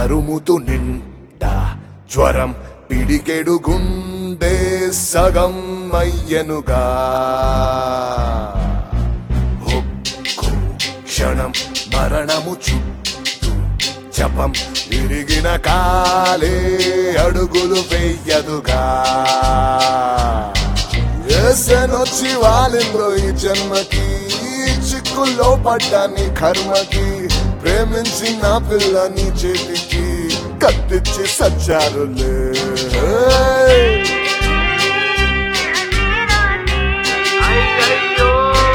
తరుముతు నిండా జ్వరం పిడికెడు గుండె సగం అయ్యనుగా ఒక్కో క్షణం మరణము చుట్టూ జపం విరిగిన కాలే అడుగులు వెయ్యదుగా ఎసనొచ్చి వాలిందో ఈ జన్మకి ఈ చిక్కుల్లో పడ్డా నీ కర్మకి ప్రేమించిన పిల్లని చేతికి కత్తిచ్చి సచ్చారులే అయ్యయ్యో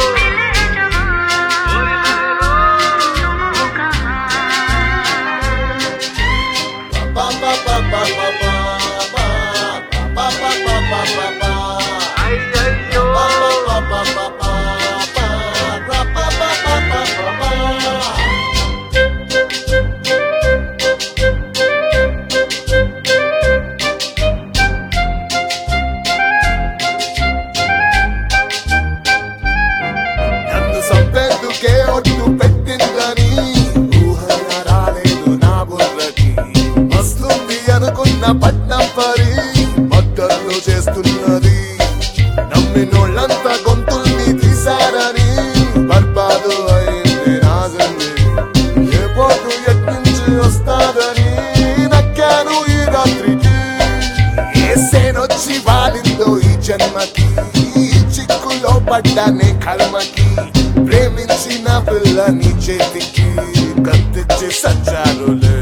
పా పా పా పా పా పా పా పా పా పా పా పా పా. అయ్యయ్యో నన్ను సంపేందుకే ఒట్టు పెట్టిందని ఊహన రాలేదు నా బుర్రకి వస్తుంది అనుకున్న పట్నం పరి మద్దతు చేస్తున్నది నమ్మినోళ్ళంతా గొంతుల్ని తీశారని బర్బాదు అయింది నా జిందగీ. ఏ పోటు ఎట్నుంచి వస్తాదని నక్కాను ఈ రాత్రికి ఏసేనొచ్చి వాలిందో ఈ జన్మకి ఈ చిక్కులో పడ్డానే కర్మకి ప్రేమించిన పిల్లని చేతికి కత్తిచ్చి సచ్చారులే